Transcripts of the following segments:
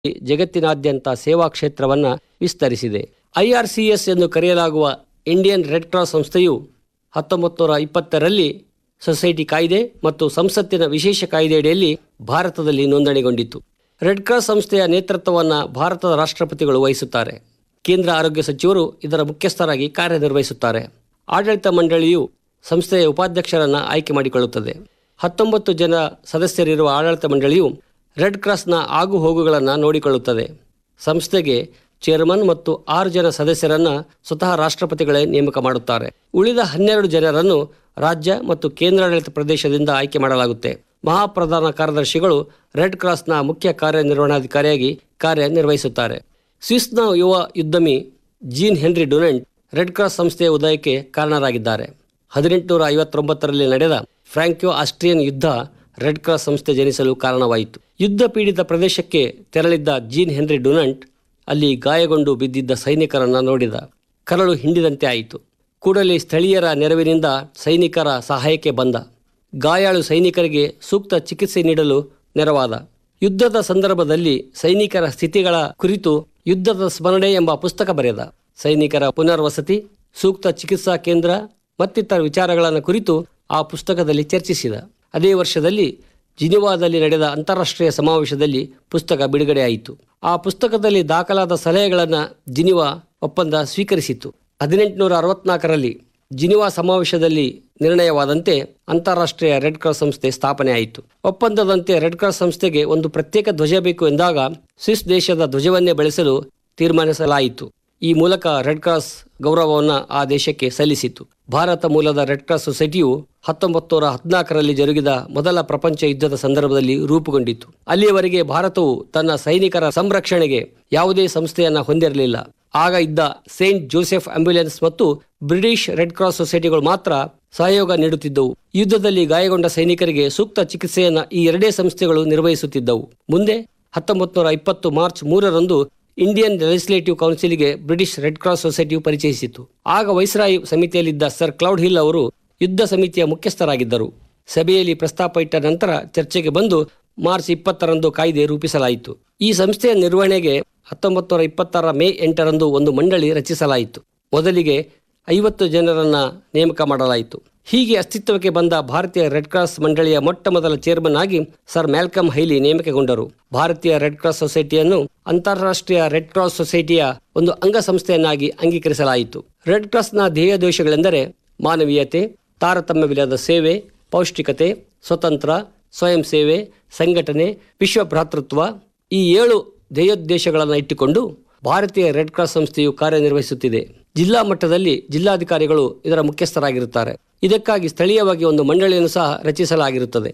ಜಗತ್ತಿನಾದ್ಯಂತ ಸೇವಾ ಕ್ಷೇತ್ರವನ್ನು ವಿಸ್ತರಿಸಿದೆ ಐಆರ್ಸಿಎಸ್ ಎಂದು ಕರೆಯಲಾಗುವ ಇಂಡಿಯನ್ ರೆಡ್ ಕ್ರಾಸ್ ಸಂಸ್ಥೆಯು ಹತ್ತೊಂಬತ್ತು ನೂರ ಇಪ್ಪತ್ತರಲ್ಲಿ ಸೊಸೈಟಿ ಕಾಯ್ದೆ ಮತ್ತು ಸಂಸತ್ತಿನ ವಿಶೇಷ ಕಾಯ್ದೆಯಡಿಯಲ್ಲಿ ಭಾರತದಲ್ಲಿ ನೋಂದಣಿಗೊಂಡಿತು ರೆಡ್ ಕ್ರಾಸ್ ಸಂಸ್ಥೆಯ ನೇತೃತ್ವವನ್ನು ಭಾರತದ ರಾಷ್ಟ್ರಪತಿಗಳು ವಹಿಸುತ್ತಾರೆ ಕೇಂದ್ರ ಆರೋಗ್ಯ ಸಚಿವರು ಇದರ ಮುಖ್ಯಸ್ಥರಾಗಿ ಕಾರ್ಯನಿರ್ವಹಿಸುತ್ತಾರೆ ಆಡಳಿತ ಮಂಡಳಿಯು ಸಂಸ್ಥೆಯ ಉಪಾಧ್ಯಕ್ಷರನ್ನು ಆಯ್ಕೆ ಮಾಡಿಕೊಳ್ಳುತ್ತದೆ ಹತ್ತೊಂಬತ್ತು ಜನ ಸದಸ್ಯರಿರುವ ಆಡಳಿತ ಮಂಡಳಿಯು ರೆಡ್ ಕ್ರಾಸ್ನ ಆಗು ಹೋಗುಗಳನ್ನು ನೋಡಿಕೊಳ್ಳುತ್ತದೆ ಸಂಸ್ಥೆಗೆ ಚೇರ್ಮನ್ ಮತ್ತು ಆರು ಜನ ಸದಸ್ಯರನ್ನು ಸ್ವತಃ ರಾಷ್ಟ್ರಪತಿಗಳೇ ನೇಮಕ ಮಾಡುತ್ತಾರೆ ಉಳಿದ ಹನ್ನೆರಡು ಜನರನ್ನು ರಾಜ್ಯ ಮತ್ತು ಕೇಂದ್ರಾಡಳಿತ ಪ್ರದೇಶದಿಂದ ಆಯ್ಕೆ ಮಾಡಲಾಗುತ್ತೆ ಮಹಾಪ್ರಧಾನ ಕಾರ್ಯದರ್ಶಿಗಳು ರೆಡ್ ಕ್ರಾಸ್ನ ಮುಖ್ಯ ಕಾರ್ಯನಿರ್ವಹಣಾಧಿಕಾರಿಯಾಗಿ ಕಾರ್ಯನಿರ್ವಹಿಸುತ್ತಾರೆ ಸ್ವಿಸ್ನ ಯುವ ಉದ್ಯಮಿ Jean Henri Dunant red cross ಸಂಸ್ಥೆಯ ಉದಯಕ್ಕೆ ಕಾರಣರಾಗಿದ್ದಾರೆ ಹದಿನೆಂಟುನೂರ ಐವತ್ತೊಂಬತ್ತರಲ್ಲಿ ನಡೆದ ಫ್ರಾಂಕ್ಯೋ ಆಸ್ಟ್ರಿಯನ್ ಯುದ್ಧ ರೆಡ್ ಕ್ರಾಸ್ ಸಂಸ್ಥೆ ಜನಿಸಲು ಕಾರಣವಾಯಿತು ಯುದ್ಧ ಪೀಡಿತ ಪ್ರದೇಶಕ್ಕೆ ತೆರಳಿದ್ದ ಜೀನ್ ಹೆನ್ರಿ ಡುನಂಟ್ ಅಲ್ಲಿ ಗಾಯಗೊಂಡು ಬಿದ್ದಿದ್ದ ಸೈನಿಕರನ್ನು ನೋಡಿದ ಕರಳು ಹಿಂಡಿದಂತೆ ಆಯಿತು ಕೂಡಲೇ ಸ್ಥಳೀಯರ ನೆರವಿನಿಂದ ಸೈನಿಕರ ಸಹಾಯಕ್ಕೆ ಬಂದ ಗಾಯಾಳು ಸೈನಿಕರಿಗೆ ಸೂಕ್ತ ಚಿಕಿತ್ಸೆ ನೀಡಲು ನೆರವಾದ ಯುದ್ಧದ ಸಂದರ್ಭದಲ್ಲಿ ಸೈನಿಕರ ಸ್ಥಿತಿಗಳ ಕುರಿತು ಯುದ್ಧದ ಸ್ಮರಣೆ ಎಂಬ ಪುಸ್ತಕ ಬರೆದ ಸೈನಿಕರ ಪುನರ್ವಸತಿ ಸೂಕ್ತ ಚಿಕಿತ್ಸಾ ಕೇಂದ್ರ ಮತ್ತಿತರ ವಿಚಾರಗಳನ್ನು ಕುರಿತು ಆ ಪುಸ್ತಕದಲ್ಲಿ ಚರ್ಚಿಸಿದ ಅದೇ ವರ್ಷದಲ್ಲಿ ಜಿನಿವಾದಲ್ಲಿ ನಡೆದ ಅಂತಾರಾಷ್ಟ್ರೀಯ ಸಮಾವೇಶದಲ್ಲಿ ಪುಸ್ತಕ ಬಿಡುಗಡೆಯಾಯಿತು ಆ ಪುಸ್ತಕದಲ್ಲಿ ದಾಖಲಾದ ಸಲಹೆಗಳನ್ನು ಜಿನಿವಾ ಒಪ್ಪಂದ ಸ್ವೀಕರಿಸಿತು ಹದಿನೆಂಟುನೂರ ಅರವತ್ನಾಲ್ಕರಲ್ಲಿ ಜಿನಿವಾ ಸಮಾವೇಶದಲ್ಲಿ ನಿರ್ಣಯವಾದಂತೆ ಅಂತಾರಾಷ್ಟ್ರೀಯ ರೆಡ್ ಕ್ರಾಸ್ ಸಂಸ್ಥೆ ಸ್ಥಾಪನೆ ಆಯಿತು ಒಪ್ಪಂದದಂತೆ ರೆಡ್ ಕ್ರಾಸ್ ಸಂಸ್ಥೆಗೆ ಒಂದು ಪ್ರತ್ಯೇಕ ಧ್ವಜ ಬೇಕು ಎಂದಾಗ ಸ್ವಿಸ್ ದೇಶದ ಧ್ವಜವನ್ನೇ ಬೆಳೆಸಲು ತೀರ್ಮಾನಿಸಲಾಯಿತು ಈ ಮೂಲಕ ರೆಡ್ ಕ್ರಾಸ್ ಗೌರವವನ್ನು ಆ ದೇಶಕ್ಕೆ ಸಲ್ಲಿಸಿತು ಭಾರತ ಮೂಲದ ರೆಡ್ ಕ್ರಾಸ್ ಸೊಸೈಟಿಯು ಹತ್ತೊಂಬತ್ತು ನೂರ ಹದಿನಾಲ್ಕರಲ್ಲಿ ಜರುಗಿದ ಮೊದಲ ಪ್ರಪಂಚ ಯುದ್ಧದ ಸಂದರ್ಭದಲ್ಲಿ ರೂಪುಗೊಂಡಿತು ಅಲ್ಲಿಯವರೆಗೆ ಭಾರತವು ತನ್ನ ಸೈನಿಕರ ಸಂರಕ್ಷಣೆಗೆ ಯಾವುದೇ ಸಂಸ್ಥೆಯನ್ನ ಹೊಂದಿರಲಿಲ್ಲ ಆಗ ಇದ್ದ ಸೇಂಟ್ ಜೋಸೆಫ್ ಆಂಬ್ಯುಲೆನ್ಸ್ ಮತ್ತು ಬ್ರಿಟಿಷ್ ರೆಡ್ ಕ್ರಾಸ್ ಸೊಸೈಟಿಗಳು ಮಾತ್ರ ಸಹಯೋಗ ನೀಡುತ್ತಿದ್ದವು ಯುದ್ಧದಲ್ಲಿ ಗಾಯಗೊಂಡ ಸೈನಿಕರಿಗೆ ಸೂಕ್ತ ಚಿಕಿತ್ಸೆಯನ್ನ ಈ ಎರಡೇ ಸಂಸ್ಥೆಗಳು ನಿರ್ವಹಿಸುತ್ತಿದ್ದವು ಮುಂದೆ ಹತ್ತೊಂಬತ್ತು ನೂರ ಇಪ್ಪತ್ತು ಮಾರ್ಚ್ ಮೂರರಂದು ಇಂಡಿಯನ್ ಲೆಜಿಸ್ಲೇಟಿವ್ ಕೌನ್ಸಿಲ್ಗೆ ಬ್ರಿಟಿಷ್ ರೆಡ್ ಕ್ರಾಸ್ ಸೊಸೈಟಿಯು ಪರಿಚಯಿಸಿತು ಆಗ ವೈಸ್ರಾಯ್ ಸಮಿತಿಯಲ್ಲಿದ್ದ ಸರ್ ಕ್ಲೌಡ್ ಹಿಲ್ ಅವರು ಯುದ್ಧ ಸಮಿತಿಯ ಮುಖ್ಯಸ್ಥರಾಗಿದ್ದರು ಸಭೆಯಲ್ಲಿ ಪ್ರಸ್ತಾಪ ಇಟ್ಟ ನಂತರ ಚರ್ಚೆಗೆ ಬಂದು ಮಾರ್ಚ್ ಇಪ್ಪತ್ತರಂದು ಕಾಯ್ದೆ ರೂಪಿಸಲಾಯಿತು ಈ ಸಂಸ್ಥೆಯ ನಿರ್ವಹಣೆಗೆ ಹತ್ತೊಂಬತ್ತು ನೂರ ಇಪ್ಪತ್ತರ ಮೇ ಎಂಟರಂದು ಒಂದು ಮಂಡಳಿ ರಚಿಸಲಾಯಿತು ಮೊದಲಿಗೆ ಐವತ್ತು ಜನರನ್ನ ನೇಮಕ ಮಾಡಲಾಯಿತು ಹೀಗೆ ಅಸ್ತಿತ್ವಕ್ಕೆ ಬಂದ ಭಾರತೀಯ ರೆಡ್ ಕ್ರಾಸ್ ಮಂಡಳಿಯ ಮೊಟ್ಟ ಮೊದಲ ಚೇರ್ಮನ್ ಆಗಿ ಸರ್ ಮ್ಯಾಲ್ಕಮ್ ಹೈಲಿ ನೇಮಕಗೊಂಡರು ಭಾರತೀಯ ರೆಡ್ ಕ್ರಾಸ್ ಸೊಸೈಟಿಯನ್ನು ಅಂತಾರಾಷ್ಟ್ರೀಯ ರೆಡ್ ಕ್ರಾಸ್ ಸೊಸೈಟಿಯ ಒಂದು ಅಂಗಸಂಸ್ಥೆಯನ್ನಾಗಿ ಅಂಗೀಕರಿಸಲಾಯಿತು ರೆಡ್ ಕ್ರಾಸ್ನ ಧ್ಯೇಯೋದ್ದೇಶಗಳೆಂದರೆ ಮಾನವೀಯತೆ ತಾರತಮ್ಯವಿಲ್ಲದ ಸೇವೆ ಪೌಷ್ಟಿಕತೆ ಸ್ವತಂತ್ರ ಸ್ವಯಂ ಸೇವೆ ಸಂಘಟನೆ ವಿಶ್ವ ಭ್ರಾತೃತ್ವ ಈ ಏಳು ಧ್ಯೇಯೋದ್ದೇಶಗಳನ್ನು ಇಟ್ಟುಕೊಂಡು ಭಾರತೀಯ ರೆಡ್ ಕ್ರಾಸ್ ಸಂಸ್ಥೆಯು ಕಾರ್ಯನಿರ್ವಹಿಸುತ್ತಿದೆ ಜಿಲ್ಲಾ ಮಟ್ಟದಲ್ಲಿ ಜಿಲ್ಲಾಧಿಕಾರಿಗಳು ಇದರ ಮುಖ್ಯಸ್ಥರಾಗಿರುತ್ತಾರೆ ಇದಕ್ಕಾಗಿ ಸ್ಥಳೀಯವಾಗಿ ಒಂದು ಮಂಡಳಿಯನ್ನು ಸಹ ರಚಿಸಲಾಗಿರುತ್ತದೆ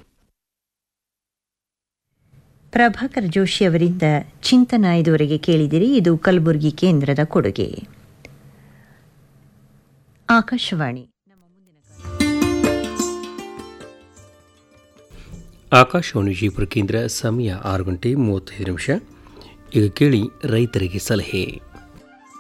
ಪ್ರಭಾಕರ್ ಜೋಶಿ ಅವರಿಂದ ಚಿಂತನ ಇದುವರೆಗೆ ಕೇಳಿದಿರಿ ಇದು ಕಲಬುರಗಿ ಕೇಂದ್ರದ ಕೊಡುಗೆ ಆಕಾಶವಾಣಿ ಆಕಾಶವಾಣಿ ವಿಜಯಪುರ ಕೇಂದ್ರ ಸಮಯ ಆರು ಗಂಟೆ ಮೂವತ್ತೈದು ನಿಮಿಷ ಈಗ ಕೇಳಿ ರೈತರಿಗೆ ಸಲಹೆ